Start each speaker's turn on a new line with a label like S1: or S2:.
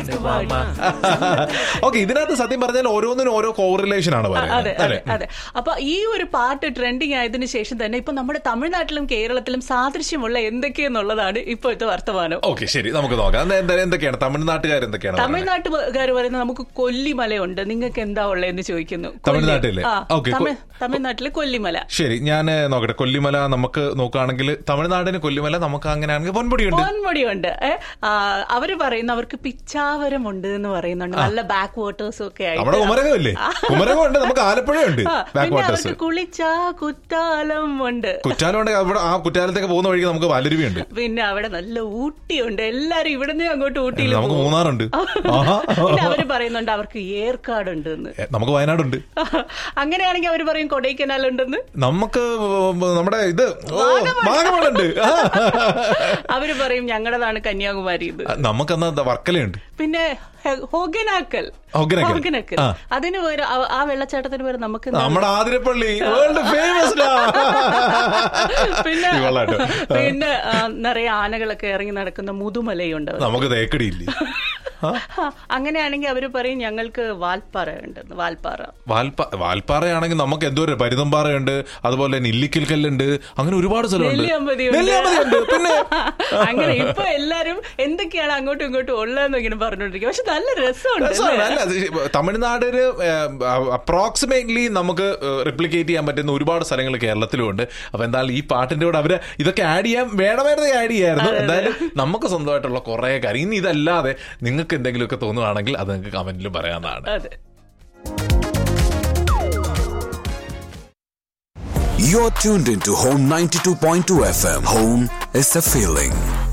S1: ചുവട്ടുപാടി
S2: okay ഇതിനകത്ത് സത്യം പറഞ്ഞാൽ ഓരോന്നിനും ഓരോ കോറിലേഷൻ ആണ്
S1: അതെ
S2: പറയുന്നത്
S1: അതെ
S2: അല്ലേ
S1: അതെ അപ്പൊ ഈ ഒരു പാട്ട് ട്രെൻഡിങ് ആയതിനു ശേഷം തന്നെ ഇപ്പൊ നമ്മുടെ തമിഴ്നാട്ടിലും കേരളത്തിലും സാദൃശ്യമുള്ള എന്തൊക്കെയെന്നുള്ളതാണ് ഇപ്പോഴത്തെ വർത്തമാനം
S2: ഓക്കെ ശരി നമുക്ക് നോക്കാം എന്താ- എന്താ- എന്തൊക്കെയാണ് തമിഴ്നാട്ടുകാർ എന്തൊക്കെയാണ് പറയുന്നത്?
S1: തമിഴ്നാട്ടുകാർ പറയുന്നത് നമുക്ക് കൊല്ലിമലയുണ്ട് നിങ്ങൾക്ക് എന്താ ഉള്ളതെന്ന് ചോദിക്കുന്നു കൊല്ലി.
S2: തമിഴ്നാട്ടിലെ?
S1: ആ,
S2: ഓക്കേ,
S1: തമിഴ്- തമിഴ്നാട്ടിലെ കൊല്ലിമല
S2: ശരി ഞാൻ നോക്കട്ടെ കൊല്ലിമല നമുക്ക് നോക്കുകയാണെങ്കിൽ തമിഴ്നാടിന് കൊല്ലിമല നമുക്ക് അങ്ങനെയാണെങ്കിൽ പൊൻപൊടിയുണ്ട്
S1: പൊന്മുടിയുണ്ട് ഏ, ആ, അവര് പറയുന്ന അവർക്ക് പിച്ചാവരമുണ്ട് എന്ന് പറയുന്നുണ്ട് നല്ല ബാക്ക് വാട്ടേഴ്സും ഒക്കെ
S2: നമ്മുടെ
S1: ആയിട്ട്
S2: കുമരകമില്ലേ കുമരകമുണ്ട് നമുക്ക് ആലപ്പുഴയുണ്ട്
S1: ആ,
S2: ബാക്ക്
S1: പിന്നെ
S2: വാട്ടേഴ്സ്
S1: അവർക്ക് കുളിച്ചാ കുറ്റാലം ഉണ്ട്
S2: കുറ്റാലം ഉണ്ട് അവിടെ ആ കുറ്റാലത്തേക്ക് പോകുന്ന വഴിക്ക് നമുക്ക് വലരുവിയുണ്ട്
S1: പിന്നെ അവിടെ നല്ല ഊട്ടിയുണ്ട് എല്ലാരും ഇവിടുന്ന് അങ്ങോട്ട് ഊട്ടിയിൽ
S2: നമുക്ക്
S1: പോകും.
S2: മൂന്നാറുണ്ട് ആഹാ.
S1: പിന്നെ അവര് പറയുന്നുണ്ട് അവർക്ക് ഏർക്കാടുണ്ട് എന്ന്
S2: ഏ, നമുക്ക് വയനാടുണ്ട്
S1: അങ്ങനെയാണെങ്കിൽ അവര് പറയും കൊടൈക്കനാൽ ഉണ്ടെന്ന്
S2: നമുക്ക് നമ്മുടെ ഇത് ഓ, വാഗമണുണ്ട് ആ.
S1: അവര് പറയും ഞങ്ങളുടേതാണ് കന്യാകുമാരി എന്ന്
S2: നമുക്കെന്നാ ദാ വർക്കലയുണ്ട്
S1: പിന്നെ ഹെ- ഹൊഗനാക്കൽ
S2: ഹൊഗനാക്കൽ.
S1: ഹൊഗനാക്കൽ
S2: ആ.
S1: അതിന് പേര് ആ- ആ വെള്ളച്ചാട്ടത്തിന് പേര് നമുക്ക് എന്താ
S2: നമ്മുടെ ആതിരപ്പള്ളി വേൾഡ് ഫേമസ്
S1: പിന്നെ
S2: ഇവളാട്ടോ.
S1: പിന്നെ ആ, നിറയെ ആനകളൊക്കെ ഇറങ്ങി നടക്കുന്ന മുതുമലയുണ്ട്
S2: നമുക്ക് തേക്കടിയില്ലേ ആ?
S1: ആ, അങ്ങനെയാണെങ്കിൽ അവര് പറയും ഞങ്ങൾക്ക് വാൽപ്പാറ ഉണ്ടെന്ന് വാൽപ്പാറ
S2: വാൽപ്പ വാൽപ്പാറയാണെങ്കിൽ നമുക്ക് എന്തോ ഒരു പരുതമ്പാറയുണ്ട് അതുപോലെ തന്നെ ഇല്ലിക്കൽ കല്ലുണ്ട് അങ്ങനെ ഒരുപാട് സ്ഥലമുണ്ട്
S1: നെല്ലിയാമ്പതിയുണ്ട്.
S2: നെല്ലിയാമ്പതിയുണ്ട് പിന്നെ
S1: അങ്ങനെ ഇപ്പൊ എല്ലാരും എന്തൊക്കെയാണ് അങ്ങോട്ടും ഇങ്ങോട്ടും ഉള്ളതെന്ന് ഇങ്ങനെ പറഞ്ഞോണ്ടിരിക്കും പക്ഷെ നല്ല രസമുണ്ട്
S2: രസമാണ്.
S1: അല്ലേ?
S2: അല്ല അത് തമിഴ്നാടിന് അപ്രോക്സിമേറ്റ്ലി നമുക്ക് റിപ്ലിക്കേറ്റ് ചെയ്യാൻ പറ്റുന്ന ഒരുപാട് സ്ഥലങ്ങൾ കേരളത്തിലുമുണ്ട് അപ്പൊ എന്തായാലും ഈ പാട്ടിന്റെ കൂടെ അവര് ഇതൊക്കെ ആഡ് ചെയ്യാൻ വേണമായിരുന്നു ആഡ് ചെയ്യായിരുന്നു എന്തായാലും നമുക്ക് സ്വന്തമായിട്ടുള്ള കുറെ കാര്യം ഇനി ഇതല്ലാതെ നിങ്ങൾക്ക് എന്തെങ്കിലുമൊക്കെ തോന്നുവാണെങ്കിൽ അത് നിങ്ങൾക്ക് കമന്റിലും പറയാവുന്നതാണ്
S1: അതെ
S3: You're tuned into Home 92.2 FM. Home is a feeling.